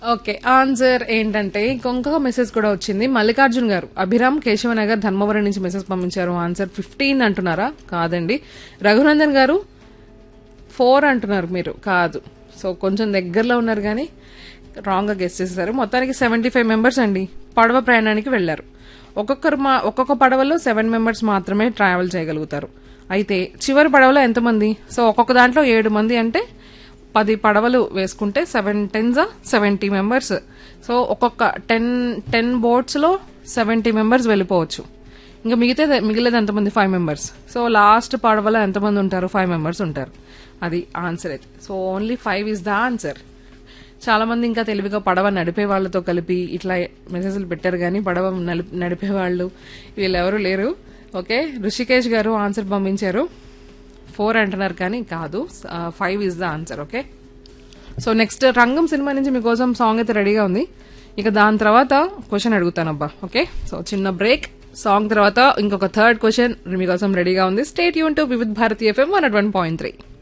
okay answer ఏంటంటే ఇంకొక message కూడా వచ్చింది మల్లికార్జున్ గారు అభిరామ్ కేశవనగర్ ధర్మవరం నుంచి మెసేజ్ పంపించారు ఆన్సర్ ఫిఫ్టీన్ అంటున్నారా కాదండి రఘునందన్ గారు ఫోర్ అంటున్నారు మీరు కాదు సో కొంచెం దగ్గరలో ఉన్నారు కానీ రాంగ్ గా గెస్ చేసేసారు మొత్తానికి సెవెంటీ ఫైవ్ మెంబర్స్ అండి పడవ ప్రయాణానికి వెళ్లారు ఒక్కొక్కరు మా ఒక్కొక్క పడవలో సెవెన్ మెంబర్స్ మాత్రమే ట్రావెల్ చేయగలుగుతారు అయితే చివరి పడవలో ఎంతమంది సో ఒక్కొక్క దాంట్లో ఏడు మంది అంటే పది పడవలు వేసుకుంటే seven tens seventy members so ఒక్కొక్క టెన్ టెన్ బోట్స్ లో సెవెంటీ మెంబర్స్ వెళ్ళిపోవచ్చు ఇంకా మిగతా మిగిలేదు ఎంతమంది ఫైవ్ మెంబర్స్ సో లాస్ట్ పడవలో ఎంతమంది ఉంటారు ఫైవ్ మెంబర్స్ ఉంటారు అది ఆన్సర్ అయితే so only five is the answer చాలా మంది ఇంకా తెలివిగా పడవ నడిపే వాళ్ళతో కలిపి ఇట్లా మెసేజ్లు పెట్టారు కానీ పడవ నలిపి- నడిపే వాళ్ళు వీళ్ళెవరూ లేరు ఓకే ఋషికేష్ గారు ఆన్సర్ పంపించారు ఫోర్ అంటున్నారు కానీ కాదు five is the answer okay so next Rangam cinema నుంచి మీకోసం సాంగ్ అయితే రెడీగా ఉంది ఇక దాని తర్వాత క్వశ్చన్ అడుగుతానబ్బా ఓకే సో చిన్న బ్రేక్ సాంగ్ తర్వాత ఇంకొక థర్డ్ క్వశ్చన్ మీకోసం రెడీగా ఉంది స్టేట్ యూన్ to Vividh Bharati FM one one point three